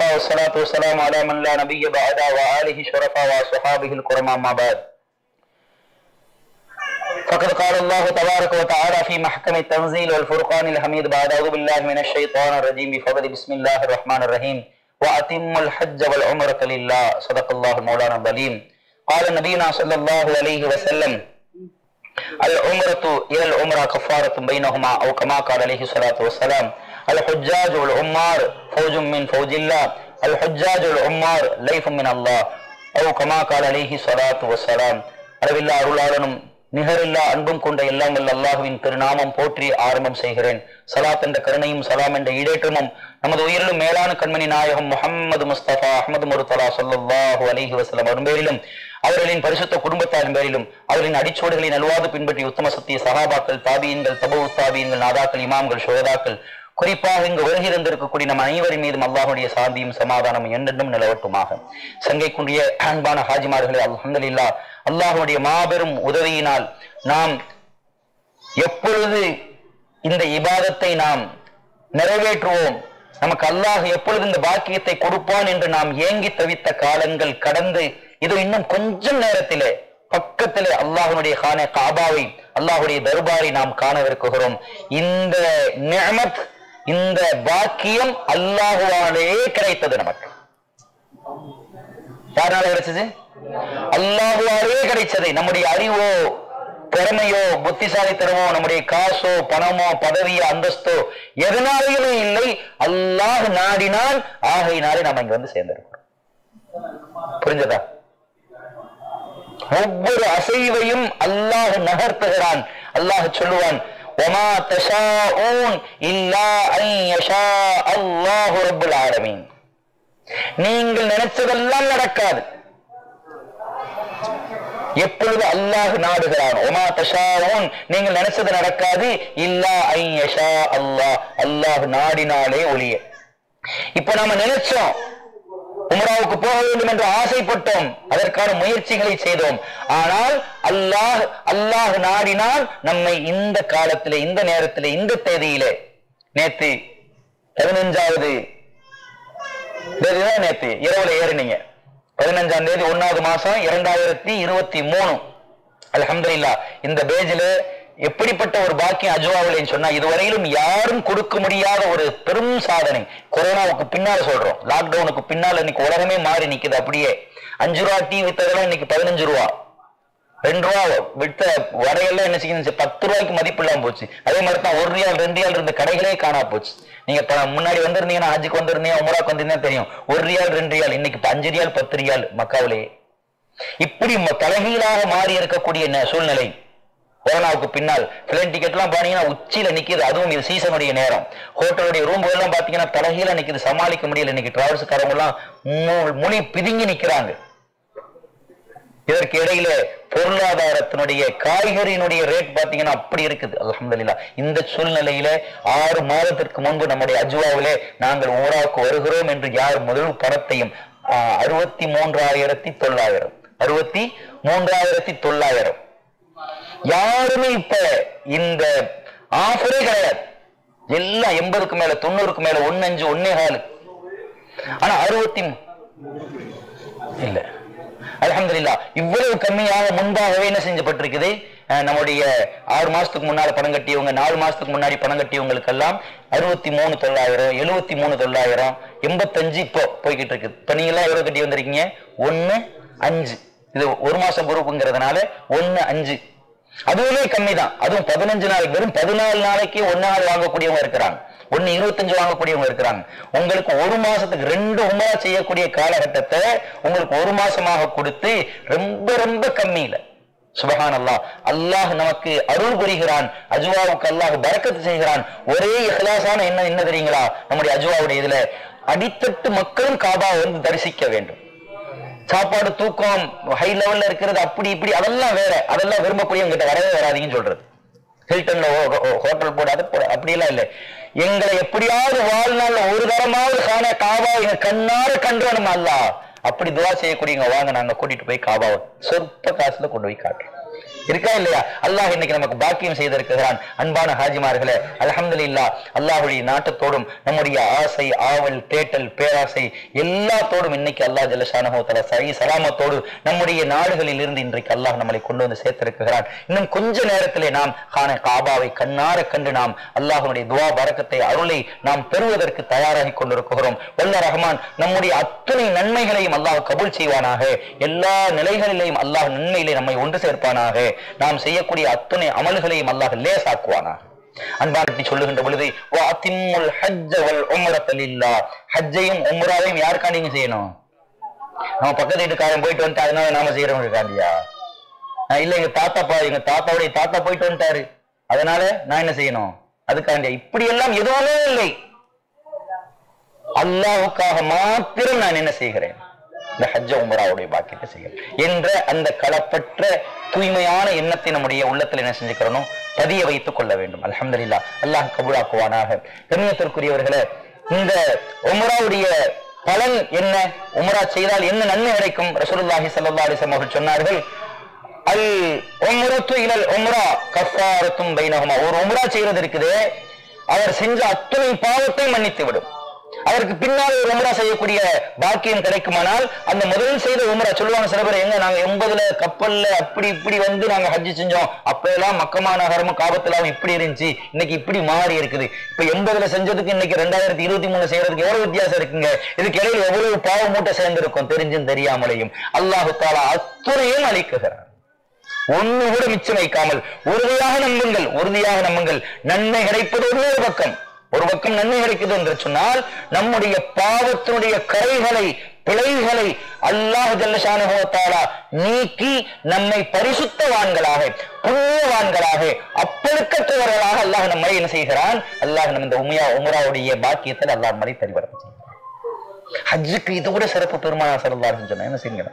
والصلاة والسلام على من لا نبي بعد وآله شرفا وصحابه الكرام أما بعد فقد قال الله تبارك وتعالى في محكم التنزيل والفرقان الحميد بعد أعوذ بالله من الشيطان الرجيم بفضل بسم الله الرحمن الرحيم وأتم الحج والعمرة لله صدق الله مولانا الظليم قال نبينا صلى الله عليه وسلم العمرة إلى العمرة كفارة بينهما أو كما قال عليه الصلاة والسلام الحجاج والعمار فوج من فوج الله الحجاج والعمار ليف من الله أو كما قال عليه الصلاة والسلام அளவில்லா அருளாளனும் நிகரில்லா அன்பும் கொண்ட எல்லாம் வல்ல அல்லாஹுவின் திருநாமம் போற்றி ஆரம்பம் செய்கிறேன் சலாத் என்ற கருணையும் சலாம் என்ற ஈடேற்றமும் நமது உயிரிலும் மேலான கண்மணி நாயகம் முஹம்மது முஸ்தபா அஹமது முருத்தலா சொல்லல்லாஹு அலைஹி வஸல்லம் அவரும் பேரிலும் அவர்களின் பரிசுத்த குடும்பத்தாரின் பேரிலும் அவர்களின் அடிச்சோடுகளை நல்வாது பின்பற்றி உத்தம சத்திய சகாபாக்கள் தாபியன்கள் தபு தாபியன்கள் நாதாக்கள் இமாம்கள் சுகதாக்கள் குறிப்பாக இங்கு வருகை தந்திருக்கக்கூடிய நம் அனைவரின் மீதும் அல்லாஹுடைய சாந்தியும் சமாதானமும் என்றென்றும் நிலவட்டுமாக சங்கைக்குரிய அன்பான ஹாஜிமார்களே அல்ஹம்துலில்லா அல்லாஹுடைய மாபெரும் உதவியினால் நாம் எப்பொழுது இந்த இபாதத்தை நாம் நிறைவேற்றுவோம் நமக்கு அல்லாஹ் எப்பொழுது இந்த பாக்கியத்தை கொடுப்பான் என்று நாம் ஏங்கி தவித்த காலங்கள் கடந்து இது இன்னும் கொஞ்சம் நேரத்திலே பக்கத்திலே அல்லாஹனுடைய காண காபாவை அல்லாஹுடைய தர்பாரை நாம் காணவிருக்குகிறோம் இந்த நியமத் இந்த பாக்கியம் அல்லாஹுவாலே கிடைத்தது நமக்கு யாரால கிடைச்சது அல்லாஹுவாலே கிடைச்சது நம்முடைய அறிவோ திறமையோ புத்திசாலித்தனமோ நம்முடைய காசோ பணமோ பதவியோ அந்தஸ்தோ எதனாலையுமே இல்லை அல்லாஹ் நாடினால் ஆகையினாலே நம்ம இங்க வந்து சேர்ந்திருக்கிறோம் புரிஞ்சதா ஒவ்வொரு அசைவையும் அல்லாஹ் நகர்த்துகிறான் அல்லாஹ் சொல்லுவான் ஒமா தஷாஊன் இல்லா அன் யஷா அல்லாஹு ரப்புல் ஆலமீன் நீங்கள் நினைச்சதெல்லாம் நடக்காது எப்பொழுது அல்லாஹ் நாடுகிறான் ஒமா தஷாவும் நீங்கள் நினைச்சது நடக்காது இல்லா ஐ யஷா அல்லாஹ் அல்லாஹ் நாடினாலே ஒளிய இப்ப நாம நினைச்சோம் உமராவுக்கு போக வேண்டும் என்று ஆசைப்பட்டோம் அதற்கான முயற்சிகளை செய்தோம் ஆனால் அல்லாஹ் அல்லாஹ் நாடினால் நம்மை இந்த காலத்திலே இந்த நேரத்திலே இந்த தேதியிலே நேத்து பதினஞ்சாவது தேதிதான் நேத்து இரவுல ஏறினீங்க பதினஞ்சாம் தேதி ஒன்னாவது மாசம் இரண்டாயிரத்தி இருபத்தி மூணு அல்ஹம்துலில்லா இந்த பேஜில் எப்படிப்பட்ட ஒரு பாக்கியம் அஜுவாவில்னு சொன்னா இதுவரையிலும் யாரும் கொடுக்க முடியாத ஒரு பெரும் சாதனை கொரோனாவுக்கு பின்னால சொல்றோம் லாக்டவுனுக்கு பின்னால இன்னைக்கு உலகமே மாறி நிக்குது அப்படியே அஞ்சு ரூபா டீ வித்ததெல்லாம் இன்னைக்கு பதினஞ்சு ரூபா ரெண்டு ரூபா விட்ட வடையெல்லாம் என்ன செய்யுது பத்து ரூபாய்க்கு மதிப்பு இல்லாம போச்சு அதே மாதிரி தான் ஒரு ரியால் ரெண்டு ரியால் இருந்த கடைகளே காணா போச்சு நீங்க இப்ப முன்னாடி வந்திருந்தீங்கன்னா ஹஜ்ஜுக்கு வந்திருந்தீங்க உமராக்கு வந்திருந்தா தெரியும் ஒரு ரியால் ரெண்டு ரியால் இன்னைக்கு இப்ப அஞ்சு ரியால் பத்து ரியால் மக்காவிலேயே இப்படி ம- தலைகீழாக மாறி இருக்கக்கூடிய ந- சூழ்நிலை கொரோனாவுக்கு பின்னால் பிளைன் டிக்கெட் எல்லாம் பாத்தீங்கன்னா உச்சியில நிக்குது அதுவும் இது சீசனுடைய நேரம் ஹோட்டலுடைய ரூம் எல்லாம் பாத்தீங்கன்னா தலைகீழ நிக்குது சமாளிக்க முடியல இன்னைக்கு டிராவல்ஸ்காரங்க எல்லாம் மு- முனி பிதுங்கி நிக்கிறாங்க இதற்கு இடையில பொருளாதாரத்தினுடைய காய்கறியினுடைய ரேட் பாத்தீங்கன்னா அப்படி இருக்குது அல்ஹம்துலில்லாஹ் இந்த சூழ்நிலையில ஆறு மாதத்திற்கு முன்பு நம்முடைய அஜ்வாவிலே நாங்கள் ஊராவுக்கு வருகிறோம் என்று யார் முதல் பணத்தையும் ஆஹ், அறுபத்தி மூன்றாயிரத்தி தொள்ளாயிரம் அறுபத்தி மூன்றாயிரத்தி தொள்ளாயிரம் யாருமே இப்ப இந்த ஆஃபரே கிடையாது எல்லாம் எண்பதுக்கு மேல தொண்ணூறுக்கு மேல ஒன்னு அஞ்சு ஒன்னே காலு ஆனா அறுபத்தி மூ- இல்ல அல்ஹம்துலில்லாஹ் இவ்வளவு கம்மியாக முன்பாகவே என்ன செஞ்சப்பட்டிருக்குது அஹ் நம்முடைய ஆறு மாசத்துக்கு முன்னால பணம் கட்டியவங்க நாலு மாசத்துக்கு முன்னாடி பணம் கட்டியவங்களுக்கு எல்லாம் அறுபத்தி மூணு தொள்ளாயிரம் எழுபத்தி மூணு தொள்ளாயிரம் எண்பத்தஞ்சு இப்போ போய்கிட்டு இருக்குது இப்ப நீங்க எல்லாம் எவ்வளவு கட்டி வந்திருக்கீங்க ஒண்ணு அஞ்சு இது ஒரு மாசம் குரூப்புங்கிறதுனால ஒண்ணு அஞ்சு அதுவுமே கம்மி தான் அதுவும் பதினஞ்சு நாளைக்கு வெறும் பதினாலு நாளைக்கு ஒன்னு நாள் வாங்கக்கூடியவங்க இருக்கிறாங்க ஒன்னு இருபத்தஞ்சு வாங்கக்கூடியவங்க இருக்கிறாங்க உங்களுக்கு ஒரு மாசத்துக்கு ரெண்டு உமரா செய்யக்கூடிய காலகட்டத்தை உங்களுக்கு ஒரு மாசமாக கொடுத்து ரொம்ப ரொம்ப கம்மியில சுபஹான் அல்லாஹ் அல்லாஹ் நமக்கு அருள் புரிகிறான் அஜுவாவுக்கு அல்லாஹ் பரக்கத்து செய்கிறான் ஒரே இஹ்லாஸான என்ன என்ன தெரியுங்களா நம்முடைய அஜுவாவுடைய இதுல அடித்தட்டு மக்களும் காபாவை வந்து தரிசிக்க வேண்டும் சாப்பாடு தூக்கம் ஹை லெவல்ல இருக்கிறது அப்படி இப்படி அதெல்லாம் வேற அதெல்லாம் விரும்பக்கூடியவங்க கிட்ட வரவே வராதீங்கன்னு சொல்றது ஹில்டன்ல ஹோட்டல் போடாத போட அப்படியெல்லாம் இல்லை எங்களை எப்படியாவது வாழ்நாள்ல ஒரு தரமாவது காண காபா எங்க கண்ணார கண்டுவணும் அல்ல அப்படி துவா செய்யக்கூடியவங்க வாங்க நாங்க கூட்டிட்டு போய் காபாவை சொற்ப காசுல கொண்டு போய் காட்டுறோம் இருக்கா இல்லையா அல்லாஹ் இன்னைக்கு நமக்கு பாக்கியம் செய்திருக்கிறான் அன்பான ஹாஜிமார்களே அல்ஹம்துலில்லா அல்லாஹ்வுடைய நாட்டத்தோடும் நம்முடைய ஆசை ஆவல் தேட்டல் பேராசை எல்லாத்தோடும் இன்னைக்கு அல்லாஹ் ஜல்லஷானஹு தஆலா சரி சலாமத்தோடு நம்முடைய நாடுகளில் இருந்து இன்றைக்கு அல்லாஹ் நம்மளை கொண்டு வந்து சேர்த்திருக்கிறான் இன்னும் கொஞ்ச நேரத்திலே நாம் கான காபாவை கண்ணார கண்டு நாம் அல்லாஹ்வுடைய துவா பரக்கத்தை அருளை நாம் பெறுவதற்கு தயாராகி கொண்டிருக்கிறோம் வல்ல ரஹ்மான் நம்முடைய அத்தனை நன்மைகளையும் அல்லாஹ் கபூல் செய்வானாக எல்லா நிலைகளிலேயும் அல்லாஹ் நன்மையிலே நம்மை ஒன்று சேர்ப்பானாக நாம் செய்யக்கூடிய அத்தனை அமல்களையும் அல்லாஹ் லேசாக்குவானாக அன்பாட்டி சொல்லுகின்ற பொழுது வாத்திம்முல் ஹஜ்ஜ வல் உம்ரத லில்லாஹ் ஹஜ்ஜையும் உம்ராவையும் யாருக்காண்டி நீங்க செய்யணும் நம்ம பக்கத்து வீட்டுக்காரன் போயிட்டு வந்துட்டு அதனால நாம செய்யறவங்களுக்காண்டியா நான் இல்ல எங்க தாத்தா பா எங்க தாத்தாவுடைய தாத்தா போயிட்டு வந்துட்டாரு அதனால நான் என்ன செய்யணும் அதுக்காண்டியா இப்படி எல்லாம் எதுவுமே இல்லை அல்லாஹ்வுக்காக மாத்திரம் நான் என்ன செய்கிறேன் இந்த ஹஜ்ஜ உமராவுடைய பாக்கியத்தை செய்கிறேன் என்ற அந்த களப்பற்ற தூய்மையான எண்ணத்தை நம்முடைய உள்ளத்தில் என்ன செஞ்சுக்கிறோம் பதிய வைத்துக் கொள்ள வேண்டும் அல்ஹம்துலில்லாஹ் அல்லாஹ் கபூலாக்குவானாக கண்ணியத்திற்குரியவர்களே இந்த உமராவுடைய பலன் என்ன உமரா செய்தால் என்ன நன்மை கிடைக்கும் ரசூலுல்லாஹி ஸல்லல்லாஹு அலைஹி வஸல்லம் அவர்கள் சொன்னார்கள் அல் உம்ரத்து இலல் உம்ரா கஃபாரத்தும் பைனஹுமா ஒரு உம்ரா செய்யறது இருக்குது அவர் செஞ்ச அத்தனை பாவத்தை மன்னித்து விடும் அதற்கு பின்னால் ஒரு உம்ரா செய்யக்கூடிய பாக்கியம் கிடைக்குமானால் அந்த முதல் செய்த உம்ரா சொல்லுவாங்க சில பேர் எங்க நாங்க எண்பதுல கப்பல்ல அப்படி இப்படி வந்து நாங்க ஹஜ்ஜி செஞ்சோம் அப்ப எல்லாம் மக்கமா நகரமும் காபத்துலாம் இப்படி இருந்துச்சு இன்னைக்கு இப்படி மாறி இருக்குது இப்ப எண்பதுல செஞ்சதுக்கு இன்னைக்கு ரெண்டாயிரத்தி இருபத்தி மூணு செய்யறதுக்கு எவ்வளவு வித்தியாசம் இருக்குங்க இதுக்கு இடையில எவ்வளவு பாவ மூட்டை சேர்ந்திருக்கும் தெரிஞ்சும் தெரியாமலையும் அல்லாஹு தாலா அத்துணையும் அளிக்குகிறார் ஒண்ணு கூட மிச்சம் வைக்காமல் உறுதியாக நம்புங்கள் உறுதியாக நம்புங்கள் நன்மை கிடைப்பது ஒரு பக்கம் ஒரு பக்கம் நன்மை கிடைக்குது என்று சொன்னால் நம்முடைய பாவத்தினுடைய கரைகளை பிழைகளை அல்லாஹ் ஜல்லஷானுபவத்தாலா நீக்கி நம்மை பரிசுத்தவான்களாக புண்ணியவான்களாக அப்பழுக்கற்றவர்களாக அல்லாஹ் நம்மை என்ன செய்கிறான் அல்லாஹ் நம்ம இந்த உமையா உமராவுடைய பாக்கியத்தில் அல்லாஹ் நம்மளை பரிவர்த்தனை செய்கிறான் ஹஜ்ஜுக்கு இதை விட சிறப்பு பெருமானா செல்வார் சொன்ன என்ன செய்யுங்க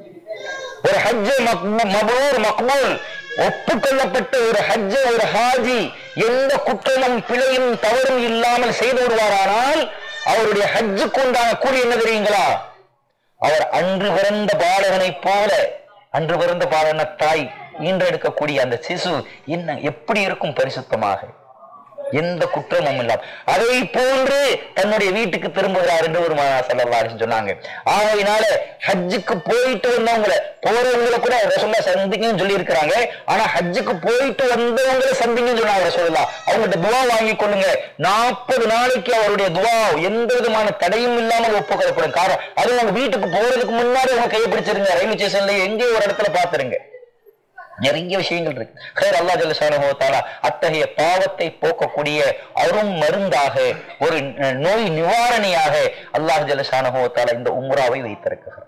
ஒரு ஹஜ்ஜ மபூர் மக்பூல் ஒப்புக்கொள்ளப்பட்ட ஒரு ஹஜ்ஜ ஒரு ஹாஜி எந்த குற்றமும் பிழையும் தவறும் இல்லாமல் செய்து விடுவாரானால் அவருடைய ஹஜ்ஜுக்கு உண்டான கூலி என்ன தெரியுங்களா அவர் அன்று பிறந்த பாலகனைப் போல அன்று பிறந்த பாலன தாய் ஈன்றெடுக்கக்கூடிய அந்த சிசு என்ன எப்படி இருக்கும் பரிசுத்தமாக எந்த குற்றமும் இல்லாம அதை போன்று தன்னுடைய வீட்டுக்கு திரும்புகிறார் என்று ஒரு செல்லவாரு சொன்னாங்க ஆகையினால ஹஜ்ஜுக்கு போயிட்டு வந்தவங்களை போறவங்களை கூட ரசோல்லா சந்திங்கன்னு சொல்லி இருக்கிறாங்க ஆனா ஹஜ்ஜுக்கு போயிட்டு வந்தவங்களை சந்திங்கன்னு சொன்னாங்க ரசோல்லா அவங்கள்ட்ட துவா வாங்கி கொள்ளுங்க நாற்பது நாளைக்கு அவருடைய துவா எந்த விதமான தடையும் இல்லாமல் ஒப்புக்கொள்ளப்படும் காரணம் அது உங்க வீட்டுக்கு போறதுக்கு முன்னாடி உங்க கையை பிடிச்சிருங்க ரயில்வே ஸ்டேஷன்ல எங்கேயோ ஒரு இடத்துல பாத்துருங்க நிறைய விஷயங்கள் இருக்கு ஹேர் அல்லா ஜல்லசானுபவத்தால அத்தகைய பாவத்தை போக்கக்கூடிய அரும் மருந்தாக ஒரு நோய் நிவாரணியாக அல்லாஹ் ஜல்லசானுபவத்தால இந்த உம்ராவை வைத்திருக்கிறார்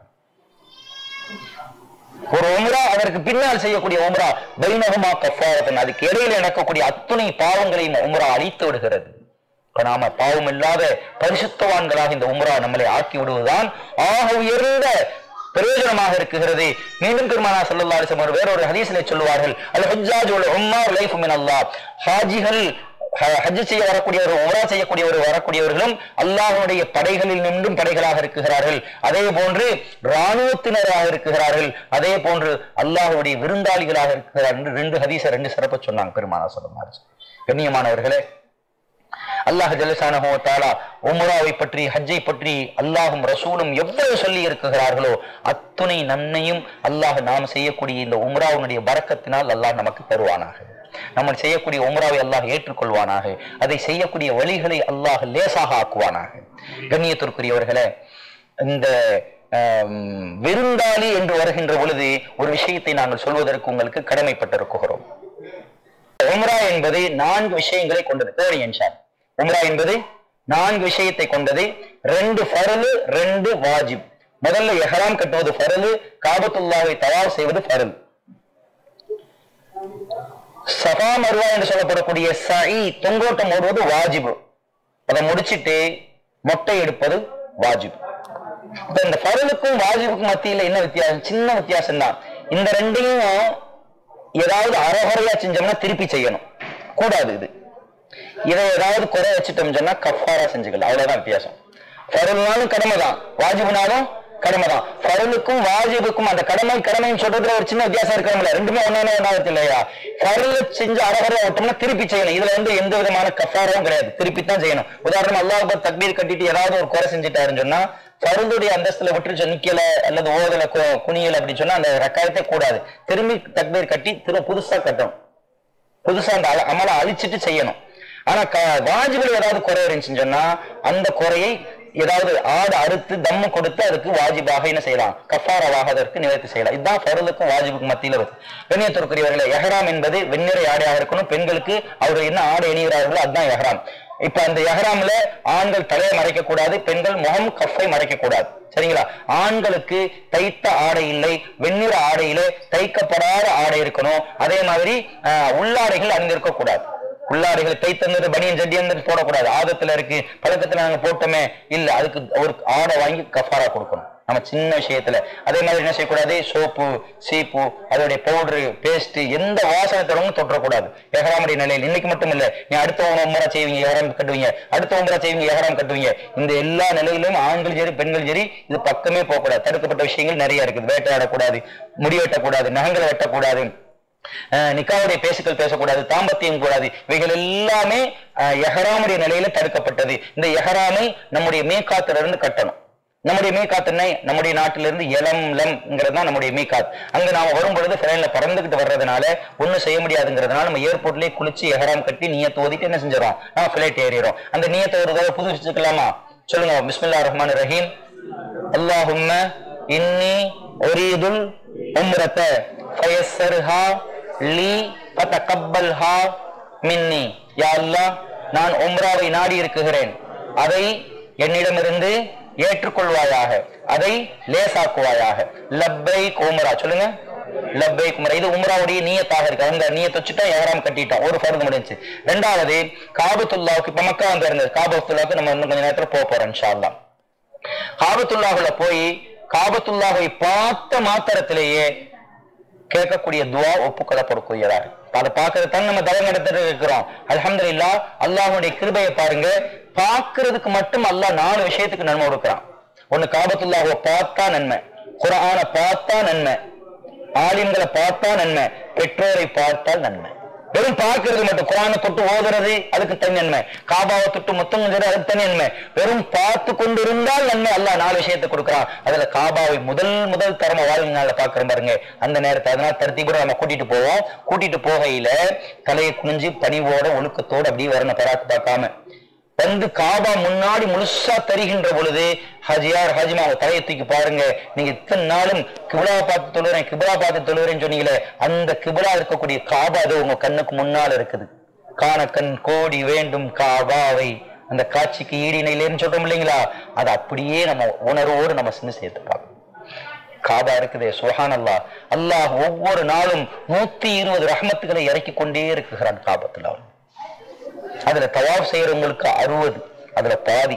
ஒரு உம்ரா அதற்கு பின்னால் செய்யக்கூடிய உம்ரா பைனகமா கஃபாரத்தன் அதுக்கு இடையில நடக்கக்கூடிய அத்துணை பாவங்களையும் உம்ரா அழித்து விடுகிறது இப்ப நாம பாவம் இல்லாத பரிசுத்தவான்களாக இந்த உம்ரா நம்மளை ஆக்கி விடுவதுதான் ஆக உயர்ந்த பிரயோஜனமாக இருக்குகிறது மீண்டும் பெருமானா சல்லல்லா அலிஸ்லம் அவர் வேறொரு ஹதீஸிலே சொல்லுவார்கள் அல் ஹஜ்ஜாஜ் உல் உம்மா லைஃப் மின் அல்லாஹ் ஹாஜிகள் ஹஜ் செய்ய வரக்கூடியவர் உமரா செய்யக்கூடியவர் வரக்கூடியவர்களும் அல்லாஹனுடைய படைகளில் நின்றும் படைகளாக இருக்கிறார்கள் அதே போன்று இராணுவத்தினராக இருக்கிறார்கள் அதே போன்று அல்லாஹுடைய விருந்தாளிகளாக இருக்கிறார் என்று ரெண்டு ஹதீஸ ரெண்டு சிறப்பு சொன்னாங்க பெருமானா சொல்லுமாறு கண்ணியமானவர்களே அல்லாஹ் ஜலசானஹோ தாலா உம்ராவை பற்றி ஹஜ்ஜை பற்றி அல்லாஹும் ரசூலும் எவ்வளவு சொல்லி இருக்கிறார்களோ அத்துணை நன்மையும் அல்லாஹ் நாம் செய்யக்கூடிய இந்த உம்ராவுடைய பறக்கத்தினால் அல்லாஹ் நமக்கு தருவானாக நம்ம செய்யக்கூடிய உம்ராவை அல்லாஹ் ஏற்றுக்கொள்வானாக அதை செய்யக்கூடிய வழிகளை அல்லாஹ் லேசாக ஆக்குவானாக கண்ணியத்திற்குரியவர்களே இந்த விருந்தாளி என்று வருகின்ற பொழுது ஒரு விஷயத்தை நாங்கள் சொல்வதற்கு உங்களுக்கு கடமைப்பட்டிருக்கிறோம் உம்ரா என்பது நான்கு விஷயங்களை கொண்டது தேர்ட் என்ஷான் உம்ரா என்பது நான்கு விஷயத்தை கொண்டது ரெண்டு ஃபரலு ரெண்டு வாஜிப் முதல்ல எஹராம் கட்டுவது ஃபரலு காபத்துல்லாவை தவாப் செய்வது ஃபரல் சபா மருவா என்று சொல்லப்படக்கூடிய சை தொங்கோட்டம் ஓடுவது வாஜிபு அதை முடிச்சிட்டு மொட்டை எடுப்பது வாஜிப் இப்ப இந்த ஃபரலுக்கும் வாஜிபுக்கும் மத்தியில என்ன வித்தியாசம் சின்ன வித்தியாசம் தான் இந்த ரெண்டையும் ஏதாவது அறகுறையா செஞ்சோம்னா திருப்பி செய்யணும் கூடாது இது இதை ஏதாவது குறை வச்சுட்டோம் சொன்னா கஃபாரா செஞ்சுக்கலாம் அவ்வளவுதான் வித்தியாசம் ஃபரல்னாலும் கடமை தான் வாஜிபுனாலும் கடமை தான் ஃபரலுக்கும் வாஜிபுக்கும் அந்த கடமை கடமைன்னு சொல்றதுல ஒரு சின்ன வித்தியாசம் இருக்கணும்ல ரெண்டுமே ஒன்னான ஒன்னாவது இல்லையா ஃபரல் செஞ்சு அரகரை விட்டோம்னா திருப்பி செய்யணும் இதுல வந்து எந்த விதமான கஃபாரும் கிடையாது திருப்பி தான் செய்யணும் உதாரணம் அல்லாஹ் அக்பர் தக்பீர் கட்டிட்டு ஏதாவது ஒரு குறை செஞ்சுட்டாருன்னு சொன்னா ஃபருளுடைய அந்தஸ்துல விட்டு நிக்கல அல்லது ஓதல கு- குனியல அப்படின்னு சொன்னா அந்த ரக்காயத்தை கூடாது திரும்பி தக்பீர் கட்டி திரும்ப புதுசா கட்டணும் புதுசா அந்த அல- அமலை அழிச்சிட்டு செய்யணும் ஆனா க- வாஜிபில் ஏதாவது குறை இருந்துச்சுன்னு சொன்னா அந்த குறையை ஏதாவது ஆடு அறுத்து தம்மு கொடுத்து அதுக்கு வாஜிபாக என்ன செய்யலாம் கஃபாராவாக அதற்கு நிவர்த்தி செய்யலாம் இதுதான் ஃபருளுக்கும் வாஜிபுக்கும் மத்தியில வருது கண்ணியத்திற்குரியவர்களே எஹராம் என்பது வெண்ணிறை ஆடையாக இருக்கணும் பெண்களுக்கு அவர் என்ன ஆடை அணிகிறார்களோ அதுதான் எஹராம் இப்ப அந்த எஹராம்ல ஆண்கள் தலையை மறைக்க கூடாது பெண்கள் முகம் கஃபை மறைக்க கூடாது சரிங்களா ஆண்களுக்கு தைத்த ஆடை இல்லை வெண்ணிற ஆடையிலே தைக்கப்படாத ஆடை இருக்கணும் அதே மாதிரி ஆஹ், உள்ளாடைகள் அணிந்திருக்க கூடாது உள்ளாடைகள் தைத்தந்தது பனியன் ஜட்டியந்தது போடக்கூடாது ஆதத்துல இருக்கு பழக்கத்துல நாங்க போட்டோமே இல்ல அதுக்கு ஒரு ஆடை வாங்கி கஃபாரா கொடுக்கணும் நம்ம சின்ன விஷயத்துல அதே மாதிரி என்ன செய்யக்கூடாது சோப்பு சீப்பு அதோடைய பவுடரு பேஸ்ட் எந்த வாசனை தரவும் தொற்றக்கூடாது எஹராமுடைய நிலையில் இன்னைக்கு மட்டும் இல்ல நீ அடுத்த உமரா செய்வீங்க எஹராம் கட்டுவீங்க அடுத்த உமரா செய்வீங்க எஹராம் கட்டுவீங்க இந்த எல்லா நிலையிலும் ஆண்கள் சரி பெண்கள் சரி இது பக்கமே போகக்கூடாது தடுக்கப்பட்ட விஷயங்கள் நிறைய இருக்குது வேட்டையாடக்கூடாது முடி வெட்டக்கூடாது நகங்களை வெட்டக்கூடாது அஹ் நிக்காவுடைய பேசுக்கள் பேசக்கூடாது தாம்பத்தியம் கூடாது இவைகள் எல்லாமே அஹ், எஹராமுடைய நிலையில தடுக்கப்பட்டது இந்த எஹராமை நம்முடைய மேக்காத்துல இருந்து கட்டணும் நம்முடைய மீகாத் என்ன நம்முடைய நாட்டிலிருந்து எலம் லம்ங்கிறது தான் நம்முடைய மீகாத் அங்க நாம வரும் பொழுது ஃபிளைன்ல பறந்துகிட்டு வர்றதுனால ஒண்ணும் செய்ய முடியாதுங்கிறதுனால நம்ம ஏர்போர்ட்லயே குளிச்சு எஹராம் கட்டி நீயத்தை ஓதிட்டு என்ன செஞ்சிடறோம் நம்ம ஃபிளைட் ஏறிடுறோம் அந்த நீயத்தை ஒரு தடவை புதுப்பிச்சுக்கலாமா சொல்லுங்க பிஸ்மில்லா ரஹ்மான் ரஹீம் அல்லாஹும்ம இன்னி ஒரீதுல் உம்ரத ஃபயஸ்ஸர்ஹா லீ ஃபதகப்பல்ஹா மின்னி யா அல்லாஹ் நான் உம்ராவை நாடி இருக்குகிறேன் அதை என்னிடமிருந்து ஏற்றுக்கொள்வாயாக அதை லேசாக்குவாயாக லப்பைக் உம்ரா சொல்லுங்க லப்பைக் உம்ரா இது உம்ராவுடைய நீயத்தாக இருக்கு அந்த நீயத்தை வச்சுட்டா எஹராம் கட்டிட்டோம் ஒரு ஃபர்து முடிஞ்சு ரெண்டாவது காபத்துல்லாவுக்கு இப்ப மக்கா வந்து இருந்தது காபத்துல்லாவுக்கு நம்ம இன்னும் கொஞ்ச நேரத்துல போக போறோம் இன்ஷா அல்லாஹ் காபத்துல்லாஹுல போய் காபத்துல்லாஹை பார்த்த மாத்திரத்திலேயே கேட்கக்கூடிய துவா ஒப்புக்கொள்ளப்படக்கூடியதா இருக்கு. அதை பார்க்கறது தான் நம்ம தவம் நடத்திட்டு இருக்கிறோம் அல்ஹம்துலில்லாஹ் அல்லாஹ்வுடைய கிருபையை பாருங்க பார்க்கிறதுக்கு மட்டும் அல்லாஹ் நாலு விஷயத்துக்கு நன்மை கொடுக்குறான் ஒண்ணு காபத்துல்லாஹுவை பார்த்தா நன்மை குர்ஆனை பார்த்தா நன்மை ஆலிம்களை பார்த்தா நன்மை பெற்றோரை பார்த்தால் நன்மை வெறும் பார்க்கிறது மட்டும் குரானை தொட்டு ஓதுறது அதுக்கு தனி நன்மை காபாவை தொட்டு முத்தம் கொஞ்சது அதுக்கு தனி நன்மை வெறும் பார்த்து கொண்டு இருந்தால் நன்மை அல்லாஹ் நாலு விஷயத்தை கொடுக்குறான் அதுல காபாவை முதல் முதல் தரம வாழ்நாள்ல பாக்குறோம் பாருங்க அந்த நேரத்தை அதனால தருத்தி கூட நம்ம கூட்டிட்டு போவோம் கூட்டிட்டு போகையில தலையை குனிஞ்சு பணிவோட ஒழுக்கத்தோட அப்படியே வரணும் பராக்கு பார்க்காம வந்து காபா முன்னாடி முழுசா தருகின்ற பொழுது ஹஜியார் ஹஜிமா தலையை தூக்கி பாருங்க நீங்க இத்தனை நாளும் கிபிலா பார்த்து தொழுகிறேன் கிபிலா பார்த்து தொழுகிறேன்னு சொன்னீங்களே அந்த கிபிலா இருக்கக்கூடிய காபா அது உங்க கண்ணுக்கு முன்னால இருக்குது காண கண் கோடி வேண்டும் காபாவை அந்த காட்சிக்கு ஈடிணையிலேன்னு சொல்றோம் இல்லைங்களா அது அப்படியே நம்ம உணர்வோடு நம்ம சின்ன சேர்த்து பார்க்கணும் காபா இருக்குதே சுஹான் அல்லாஹ் அல்லாஹ் ஒவ்வொரு நாளும் நூத்தி இருபது ரஹமத்துகளை இறக்கி கொண்டே இருக்குகிறான் காபத்துல அவன் அதுல தவாப் செய்யறவங்களுக்கு அறுபது அதுல பாதி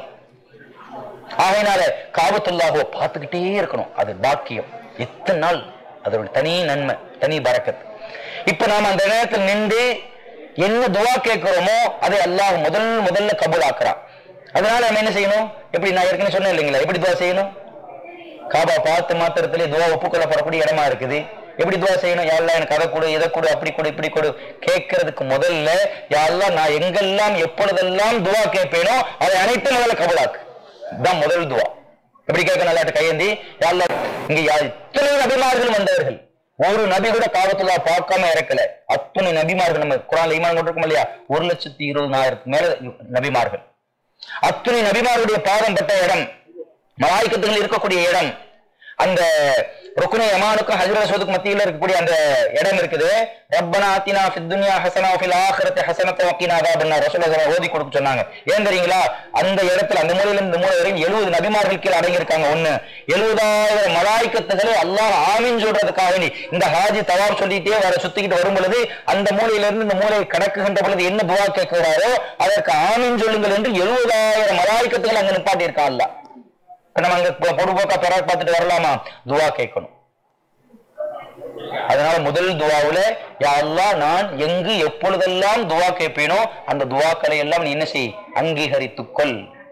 ஆகையினால காபத்துல்லாஹுவை பார்த்துக்கிட்டே இருக்கணும் அது பாக்கியம் எத்தனை நாள் அதோட தனி நன்மை தனி பரக்கத் இப்ப நாம அந்த நேரத்தில் நின்று என்ன துவா கேட்கிறோமோ அதை அல்லாஹ் முதல் முதல்ல கபூலாக்குறான் அதனால நம்ம என்ன செய்யணும் எப்படி நான் ஏற்கனவே சொன்னேன் இல்லைங்களா எப்படி துவா செய்யணும் காபா பார்த்து மாத்திரத்திலே துவா ஒப்புக்கொள்ளப்படக்கூடிய இடமா இருக்குது எப்படி துவா செய்யணும் யாரெல்லாம் எனக்கு அதை கொடு இதை கொடு அப்படி கொடு இப்படி கொடு கேட்கறதுக்கு முதல்ல யாரெல்லாம் நான் எங்கெல்லாம் எப்பொழுதெல்லாம் துவா கேட்பேனோ அதை அனைத்து முதல்ல கபலாக்கு இதுதான் முதல் துவா எப்படி கேட்க நல்லாட்டு கையேந்தி யாரெல்லாம் இங்க யா- இத்தனை நபிமார்கள் வந்தவர்கள் ஒரு நபி கூட காவத்துல்லா பார்க்காம இறக்கல அத்தனை நபிமார்கள் நம்ம குரான்ல ஈமான் கொண்டிருக்கோம் இல்லையா ஒரு லட்சத்தி இருபதாயிரத்துக்கு மேல நபிமார்கள் அத்தனை நபிமாருடைய பாதம் பட்ட இடம் மலாய்க்கத்துகள் இருக்கக்கூடிய இடம் அந்த ருக்குனை யமானுக்கும் ஹஜ்ர ரசூதுக்கு மத்தியில இருக்கக்கூடிய அந்த இடம் இருக்குது ரப்பனா ஆத்தினா ஃபித் துன்யா ஹஸனா ஃபில் ஆখিরাতি ஹஸனத வகினா அதாபன்னா ரசூலுல்லாஹி ஓதி கொடுக்க சொன்னாங்க ஏன் தெரியுங்களா அந்த இடத்துல அந்த மூலையில இருந்து இந்த மூலை வரையும் 70 நபிமார்கள் கீழ அடங்கி இருக்காங்க ஒண்ணு 70000 மலாய்க்கத்துகளை அல்லாஹ் ஆமீன் சொல்றதுக்காக வேண்டி இந்த ஹாஜி தவாப் சொல்லிட்டே வர சுத்திக்கிட்டு வரும் பொழுது அந்த மூலையில இருந்து இந்த மூலையை கடக்குகின்ற பொழுது என்ன துவா கேட்கிறாரோ அதற்கு ஆமீன் சொல்லுங்கள் என்று 70000 மலாய்க்கத்துகள் அங்க நிப்பாட்டி இருக்கான் அல்லாஹ் இப்ப நம்ம அங்க பொ- பொடுபோக்கா பெறாக் பார்த்துட்டு வரலாமா துவா கேட்கணும் அதனால முதல் துவாவுல யா அல்லாஹ் நான் எங்கு எப்பொழுதெல்லாம் துவா கேட்பேனோ அந்த துவாக்களை எல்லாம் நீ என்ன செய் அங்கீகரித்துக் கொள்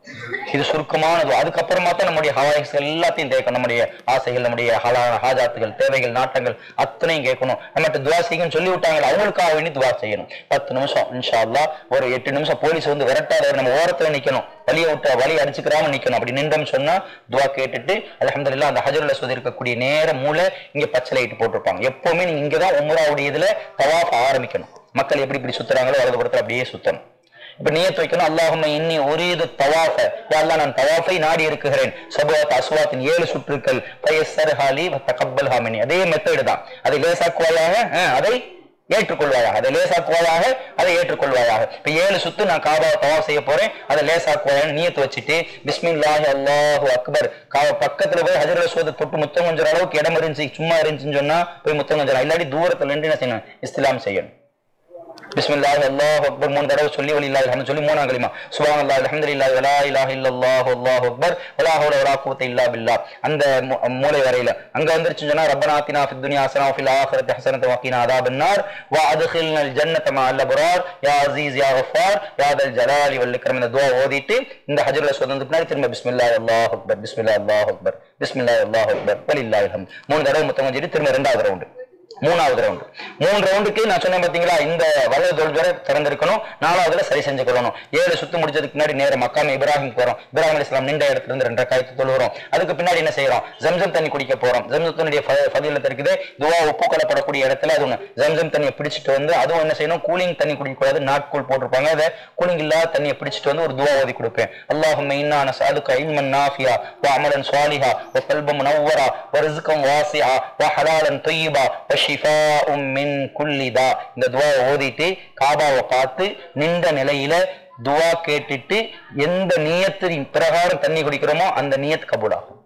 இது சுருக்கமானது அதுக்கப்புறமா தான் நம்முடைய ஹவாய்ஸ்கள் எல்லாத்தையும் கேட்கணும் நம்முடைய ஆசைகள் நம்முடைய ஹலா ஹாஜாத்துகள் தேவைகள் நாட்டங்கள் அத்தனையும் கேட்கணும் நம்மகிட்ட துவா செய்யுங்கன்னு சொல்லி விட்டாங்க அவங்களுக்காக வேண்டி துவா செய்யணும் பத்து நிமிஷம் இன்ஷா அல்லாஹ் ஒரு எட்டு நிமிஷம் போலீஸ் வந்து விரட்டாத நம்ம ஓரத்துல நிக்கணும் வழியை விட்டு வழி அடிச்சுக்கிறாம நிக்கணும் அப்படி நின்றோம்னு சொன்னா துவா கேட்டுட்டு அல்ஹம்துலில்லாஹ் அந்த ஹஜருல் அஸ்வத் இருக்கக்கூடிய நேர மூலை இங்க பச்சை லைட் போட்டிருப்பாங்க எப்பவுமே நீங்க இங்கதான் உம்ராவுடைய இதுல தவாஃப் ஆரம்பிக்கணும் மக்கள் எப்படி இப்படி சுத்துறாங்களோ வலது புறத்துல அப்படியே சுத்தணும் இப்ப நியத் வைக்கணும் அல்லாஹும்ம இன்னி ஒரீது தவாஃப யா அல்லாஹ் நான் தவாஃபை நாடி இருக்கிறேன் சபவத் அஸ்வாத்தின் ஏழு சுற்றுக்கள் பயஸ்ஸர் ஹாலி வ தகப்பல் ஹாமினி அதே மெத்தட் தான் அதை லேசாக்குவாயாக அஹ், அதை ஏற்றுக்கொள்வாயாக அதை லேசாக்குவாயாக அதை ஏற்றுக்கொள்வாயாக இப்ப ஏழு சுத்து நான் காபாவை தவாஃப் செய்ய போறேன் அதை லேசாக்குவாயான்னு நியத்து வச்சுட்டு பிஸ்மில்லாஹி அல்லாஹு அக்பர் காவ பக்கத்துல போய் ஹஜர் அஸ்வத தொட்டு முத்தம் கொஞ்சம் அளவுக்கு இடம் இருந்துச்சு சும்மா இருந்துச்சுன்னு சொன்னா போய் முத்தம் கொஞ்சம் இல்லாட்டி தூரத்துல நின்று என்ன செய்யணும் இஸ்லாம் செய்யணும் பிஸ்மில்லாஹ் அல்லாஹ் அக்பர் மூணு தடவை சொல்லி வலில்லாஹ் அல்ஹம்து சொல்லி மூணாம் கலிமா சுப்ஹானல்லாஹ் அல்ஹம்துலில்லாஹ் வலா இலாஹ இல்லல்லாஹ் அல்லாஹு அக்பர் வலா ஹவுல வலா குவத்த இல்லா பில்லாஹ் அந்த மூ- மூலை வரையில அங்க வந்துருச்சு சொன்னா ரப்பனா ஆத்தினா ஃபித் துன்யா ஹஸனா வ ஃபில் ஆখিরাতি ஹஸனத வ கீனா அதாபன்னார் வ அத்கில்னல் ஜன்னத மஅல் அப்ரார் யா அஸீஸ் யா கஃபார் யா தல் ஜலாலி வல் இக்ராம் இந்த துஆ ஓதிட்டு இந்த ஹஜ்ருல் அஸ்வத் வந்து பின்னாடி திரும்ப பிஸ்மில்லாஹ் அல்லாஹ் அக்பர் பிஸ்மில்லாஹ் அல்லாஹ் அக்பர் பிஸ்மில்லாஹ் அல்லாஹ் அக்பர் வலில்லாஹில் ஹம்த் மூணு தடவை முத்தம் வச்சுட்டு திரும்ப ரெண்டாவது ரவுண்டு மூணாவது ரவுண்டு மூணு ரவுண்டுக்கு நான் சொன்னேன் பாத்தீங்களா இந்த வலது தொழுதுவரை திறந்திருக்கணும் நாலாவதுல சரி செஞ்சு கொள்ளணும் ஏழு சுத்து முடிச்சதுக்கு முன்னாடி நேரம் மக்காம இப்ராஹிம் போறோம் இப்ராஹிம் அலிஸ்லாம் நின்ற இடத்துல இருந்து ரெண்டரை காய்த்து தொழுகிறோம் அதுக்கு பின்னாடி என்ன செய்யறோம் ஜம்சம் தண்ணி குடிக்க போறோம் ஜம்சத்தினுடைய ஃபதிலத்து இருக்குது துவா ஒப்புக்கொள்ளப்படக்கூடிய இடத்துல அது ஒண்ணு ஜம்சம் தண்ணியை பிடிச்சிட்டு வந்து அதுவும் என்ன செய்யணும் கூலிங் தண்ணி குடிக்கக்கூடாது நாட்கூல் போட்டிருப்பாங்க அதை கூலிங் இல்லாத தண்ணியை பிடிச்சிட்டு வந்து ஒரு துவா ஓதி கொடுப்பேன் அல்லாஹும் இன்னா நஸ்அலுக இல்மன் நாஃபியா வ அமலன் சாலிஹா வ கல்பம் முனவ்வரா வ ரிஸ்கம் வாசிஆ வ ஹலாலன் தய்யிபா வ ஷிஃபாஉம் மின் குல்லி தா இந்த துவா ஓதிட்டு காபாவை பார்த்து நின்ற நிலையில துவா கேட்டுட்டு எந்த நியத்தின் பிரகாரம் தண்ணி குடிக்கிறோமோ அந்த நியத் கபூலாகும்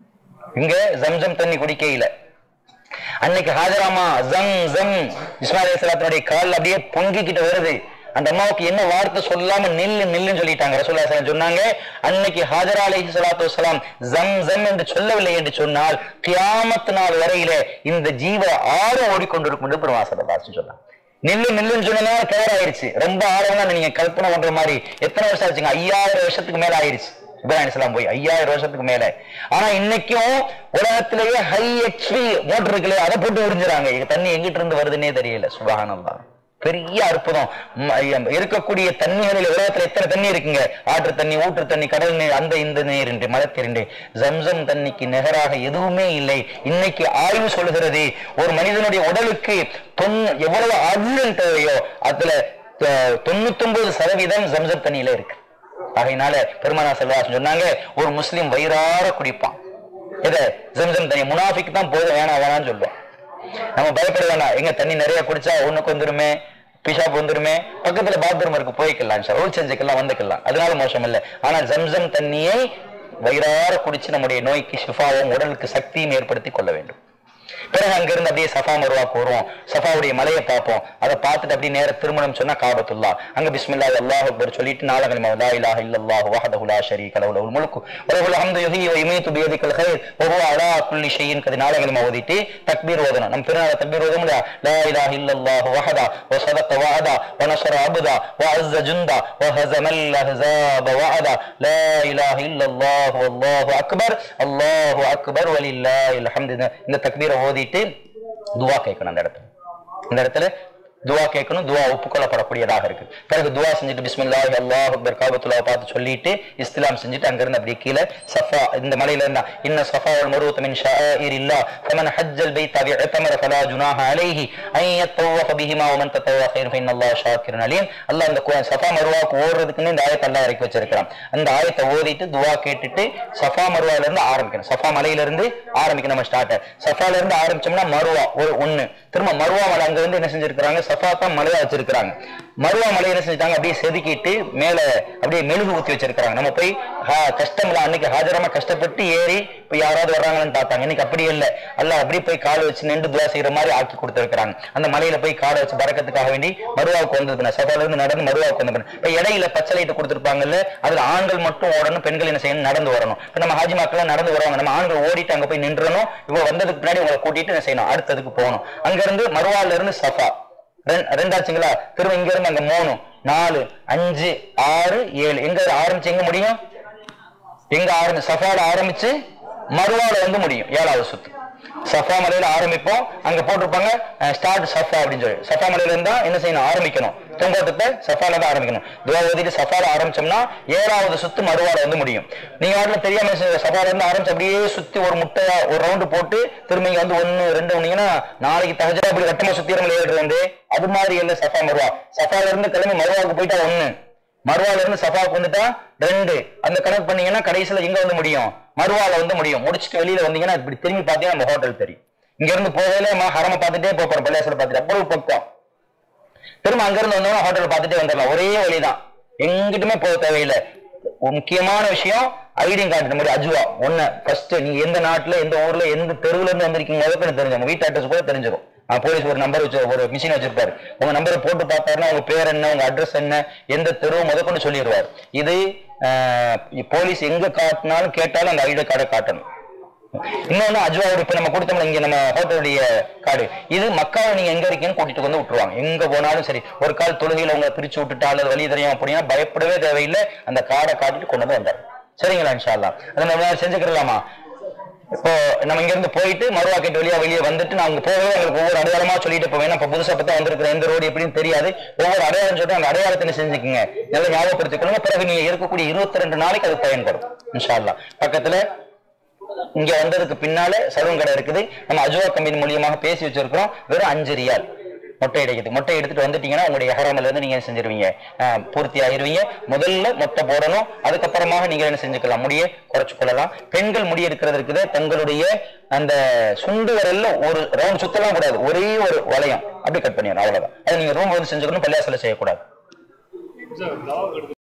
இங்க ஜம்சம் தண்ணி குடிக்கையில அன்னைக்கு ஹாஜராமா ஜம் ஜம் இஸ்மாயில் இஸ்லாத்தினுடைய கால் அப்படியே பொங்கிக்கிட்டு வருது அந்த அம்மாவுக்கு என்ன வார்த்தை சொல்லாம நில்லு நில்லுன்னு சொல்லிட்டாங்க ரசூல்லா ஸல்லல்லாஹு அலைஹி சொன்னாங்க அன்னைக்கு ஹாஜரா அலைஹி ஸலாத்து வஸலாம் ஜம் ஜம் என்று சொல்லவில்லை என்று சொன்னால் கியாமத் நாள் வரையில இந்த ஜீவ ஆறு ஓடிக்கொண்டிருக்கும் என்று பெருமாசதாசன் சொன்னாங்க நில்லு நில்லுன்னு சொன்னா கவர் ஆயிருச்சு ரொம்ப ஆழமா நீங்க கல்பனை பண்ற மாதிரி எத்தனை வருஷம் ஆச்சுங்க ஐயாயிரம் வருஷத்துக்கு மேல ஆயிருச்சு இப்ராஹிம் இஸ்லாம் போய் ஐயாயிரம் வருஷத்துக்கு மேல ஆனா இன்னைக்கும் உலகத்திலேயே ஹை ஹெச்பி மோட்டர் இருக்குல்ல அதை போட்டு உறிஞ்சுறாங்க இங்க தண்ணி எங்கிட்ட இருந்து வருதுன்னே தெரியல சுபஹானல்லா பெரிய அற்புதம் ம- ஐயம், இருக்கக்கூடிய தண்ணிகளில் உலகத்துல எத்தனை தண்ணி இருக்குங்க ஆற்று தண்ணி ஊற்று தண்ணி கடல் நீர் அந்த இந்த நீர் என்று மலத்திரண்டு ஜம்சம் தண்ணிக்கு நிகராக எதுவுமே இல்லை இன்னைக்கு ஆய்வு சொல்கிறது ஒரு மனிதனுடைய உடலுக்கு தொன்னு எவ்வளவு ஆக்சிஜன் தேவையோ அதுல அஹ், தொண்ணூத்தொன்பது சதவீதம் ஜம்சம் தண்ணியில இருக்கு ஆகையினால பெருமானா செல்வாசன் சொன்னாங்க ஒரு முஸ்லீம் வயிறார குடிப்பான் எதை ஜம்சம் தண்ணி முனாஃபிக் தான் போதும் வேணாம் வேணாம்னு சொல்லுவோம் நம்ம பயப்பட வேணாம் எங்க தண்ணி நிறைய குடிச்சா ஒண்ணுக்கு வந்துருமே பிஷாப் வந்துருமே பக்கத்துல பாத்ரூம் இருக்கு போய்க்கலாம் சார் ரோட் செஞ்சுக்கலாம் வந்துக்கலாம் அதனால மோசம் இல்லை ஆனா ஜம்சம் தண்ணியை வயிறார குடிச்சு நம்முடைய நோய்க்கு ஷிஃபாவும் உடலுக்கு சக்தியும் ஏற்படுத்தி கொள்ள வேண்டும் பிறகு அங்கிருந்து அப்படியே சஃபா மருவாக்கு வருவோம் சஃபாவுடைய மலையை பார்ப்போம் அதை பார்த்துட்டு அப்படியே நேர திருமணம் சொன்னா காபத்துல்லா அங்க பிஸ்மில்லா அல்லாஹ் அக்பர் சொல்லிட்டு நாலகலிமா லா இலாஹ இல்லல்லாஹு வஹதஹு லா ஷரீக லஹு லஹுல் முல்கு வ லஹுல் ஹம்து யுஹ்யி வ யுமீத்து பியதிகல் கைர் வ ஹுவ அலா குல்லி ஷைஇன் கதி நாலகலிமா ஓதிட்டு தக்பீர் ஓதணும் நம்ம பிறநாள் தக்பீர் ஓதும் இல்லையா லா இலாஹ இல்லல்லாஹு வஹதா வ ஸதக வஅதா வ நஸர அப்தா வ அஸ்ஸ ஜுந்தா வ ஹஸமல் அஹ்ஸாப வஅதா லா இலாஹ இல்லல்லாஹு வல்லாஹு அக்பர் அல்லாஹு அக்பர் வலில்லாஹில் ஹம்து இந்த- இந்த தக்பீரை ஓதிட்டு துவா கேட்கணும் அந்த இடத்துல இந்த இடத்துல துவா கேட்கணும் துவா ஒப்புக்கொள்ளப்படக்கூடியதாக இருக்கு பிறகு துவா செஞ்சுட்டு பிஸ்மில்லாஹி அல்லாஹ் அக்பர் காபத்துல்லாவை பார்த்து சொல்லிட்டு இஸ்லாம் செஞ்சுட்டு அங்கிருந்து அப்படியே கீழே சஃபா இந்த மலையில இருந்தா இன்ன சஃபா வல் மருவத் மின் ஷாயிர் இல்லா ஃபமன் ஹஜ்ஜல் பைத் அபி இத்தமர ஃபலா ஜுனாஹ அலைஹி அன் யத்தவஃப பிஹிமா வமன் தத்தவா கைர் ஃபைன் அல்லாஹ் ஷாக்கிரன் அலீம் அல்லாஹ் இந்த கு- சஃபா மருவாக்கு ஓடுறதுக்குன்னு இந்த ஆயத்தை அல்லாஹ் இறக்கி வச்சிருக்கிறான் அந்த ஆயத்தை ஓதிட்டு துவா கேட்டுட்டு சஃபா மருவால இருந்து ஆரம்பிக்கணும் சஃபா மலையில இருந்து ஆரம்பிக்கணும் நம்ம ஸ்டார்ட் சஃபால இருந்து ஆரம்பிச்சோம்னா மருவா ஒரு ஒண்ணு திரும்ப மருவா மலை அங்க வந்து என்ன செஞ்சிருக்காங்க சஃபா தான் மலையா வச்சிருக்காங்க மருவா மலை என்ன செஞ்சுட்டாங்க அப்படியே செதுக்கிட்டு மேல அப்படியே மெழுகு ஊத்தி வச்சிருக்காங்க நம்ம போய் ஹா- கஷ்டம்லாம் அன்னைக்கு ஹாஜரமா கஷ்டப்பட்டு ஏறி இப்ப யாராவது வர்றாங்கன்னு பார்த்தாங்க இன்னைக்கு அப்படி இல்லை அல்ல அப்படியே போய் கால் வச்சு நின்று துவா செய்யற மாதிரி ஆக்கி கொடுத்துருக்காங்க அந்த மலையில போய் காலை வச்சு பறக்கத்துக்காக வேண்டி மருவாவுக்கு வந்தது சஃபால இருந்து நடந்து மருவாவுக்கு வந்து இப்ப இடையில பச்சை லைட்டு கொடுத்துருப்பாங்கல்ல அதுல ஆண்கள் மட்டும் ஓடணும் பெண்கள் என்ன செய்யணும் நடந்து வரணும் இப்ப நம்ம ஹாஜி மக்கள் நடந்து வருவாங்க நம்ம ஆண்கள் ஓடிட்டு அங்க போய் நின்றணும் இவங்க வந்ததுக்கு பின்னாடி உங்களை கூட்டிட்டு என்ன செய்யணும் அடுத்ததுக்கு போகணும் அங்க இருந்து மருவால இருந்து சஃபா ரெண்- ரெண்டாச்சுங்களா திரும்ப இங்க இருந்து அங்க மூணு நாலு அஞ்சு ஆறு ஏழு எங்க ஆரம்பிச்சு எங்க முடியும் எங்க ஆரம்பி சஃபால ஆரம்பிச்சு மறுவால வந்து முடியும் ஏழாவது சுத்து சஃபா மலையில ஆரம்பிப்போம் அங்க போட்டிருப்பாங்க ஸ்டார்ட் சஃபா அப்படின்னு சொல்லி சஃபா மலையில இருந்தா என்ன செய்யணும் ஆரம்பிக்கணும் தொங்கோட்டத்தை சஃபால தான் ஆரம்பிக்கணும் துவா ஓதிட்டு சஃபால ஆரம்பிச்சோம்னா ஏழாவது சுத்து மறுவால வந்து முடியும் நீங்க வாட்டில தெரியாம செ- சஃபால இருந்து ஆரம்பிச்சு அப்படியே சுத்தி ஒரு முட்டையா ஒரு ரவுண்டு போட்டு திரும்ப இங்க வந்து ஒண்ணு ரெண்டு ஒண்ணீங்கன்னா நாளைக்கு தகஜா அப்படி வட்டமா சுத்திரம் ஏழு வந்து அது மாதிரி இல்ல சஃபா மறுவா சஃபால இருந்து கிளம்பி மறுவாவுக்கு போயிட்டா ஒண்ணு மறுவால இருந்து சஃபாவுக்கு வந்துட்டா ரெண்டு அந்த கணக்கு பண்ணீங்கன்னா கடைசியில எங்க வந்து முடியும் மறுவால வந்து முடியும் முடிச்சுட்டு வெளியில வந்தீங்கன்னா இப்படி திரும்பி பார்த்தீங்கன்னா நம்ம ஹோட்டல் தெரியும் இங்க இருந்து போகையில நம்ம ஹரம பார்த்துட்டே போறோம் பள்ளியாசல பார்த்துட்டு அவ்வளவு பக்கம் திரும்ப அங்க இருந்து வந்தோம்னா ஹோட்டல் பார்த்துட்டே வந்துடலாம் ஒரே வழிதான் எங்கிட்டுமே போக தேவையில்லை ஒரு முக்கியமான விஷயம் ஐடி கார்டு மாதிரி அஜுவா ஒண்ணு ஃபர்ஸ்ட் நீங்க எந்த நாட்டுல எந்த ஊர்ல எந்த தெருவுல இருந்து வந்திருக்கீங்க முதல்ல தெரிஞ்சு உங்க வீட்டு அட்ரஸ் கூட தெரிஞ்சிடும் போலீஸ் ஒரு நம்பர் வச்சு ஒரு மிஷின் வச்சிருப்பாரு உங்க நம்பரை போட்டு பார்த்தாருன்னா உங்க பேர் என்ன உங்க அட்ரஸ் என்ன எந்த தெருவு முதற்கொண்டு சொல்லிடுவார் இது ஆஹ், போலீஸ் எங்க காட்டினாலும் கேட்டாலும் அந்த ஐடி கார்டை காட்டணும் இன்னொன்னு அஜ்வாவோட இப்ப நம்ம கொடுத்தோம்ல இங்க நம்ம ஹோட்டலுடைய கார்டு இது மக்காவை நீங்க எங்க இருக்கீங்கன்னு கூட்டிட்டு வந்து விட்டுருவாங்க எங்க போனாலும் சரி ஒரு கால் தொழுகையில உங்களை பிரிச்சு விட்டுட்டா அல்லது வழி தெரியும் அப்படின்னா பயப்படவே தேவையில்லை அந்த கார்டை காட்டிட்டு கொண்டு வந்து வந்தாரு சரிங்களா இன்ஷா அல்லாஹ் அதை நம்ம செஞ்சுக்கிறலாமா இப்போ நம்ம இங்க இருந்து போயிட்டு மறுவாக்கெட்டு வழியா வெளியே வந்துட்டு நான் அங்க போகவே எங்களுக்கு ஒவ்வொரு அடையாளமா சொல்லிட்டு போவேன் இப்ப புதுசா பத்தா வந்திருக்கிற எந்த ரோடு எப்படின்னு தெரியாது ஒவ்வொரு அடையாளம் சொல்லிட்டு அந்த அடையாளத்தை செஞ்சுக்கங்க நல்லா ஞாபகப்படுத்திக் கொள்ளுங்க பிறகு நீங்க இருக்கக்கூடிய இருபத்தி ரெண்டு நாளைக்கு அது பயன்படும் இன்ஷா அல்லாஹ் பக்கத்துல இங்க வந்ததுக்கு பின்னால சலூன் கடை இருக்குது நம்ம அஜுவா கம்பெனி மூலியமாக பேசி வச்சிருக்கிறோம் வெறும் அஞ்சு ரியால் மொட்டை அடிக்குது மொட்டை எடுத்துட்டு வந்துட்டீங்கன்னா உங்களுடைய ஹராமில் இருந்து நீங்க என்ன செஞ்சிருவீங்க ஆஹ், பூர்த்தி ஆயிருவீங்க முதல்ல மொட்டை போடணும் அதுக்கப்புறமாக நீங்க என்ன செஞ்சுக்கலாம் முடிய குறைச்சு கொள்ளலாம் பெண்கள் முடி எடுக்கிறது இருக்குது தங்களுடைய அந்த சுண்டு விரல்ல ஒரு ரவுண்ட் சுத்தலாம் கூடாது ஒரே ஒரு வளையம் அப்படி கட் பண்ணிடணும் அவ்வளவுதான் அது நீங்க ரூம் வந்து செஞ்சுக்கணும் பள்ளியாசல செய்யக்கூடாது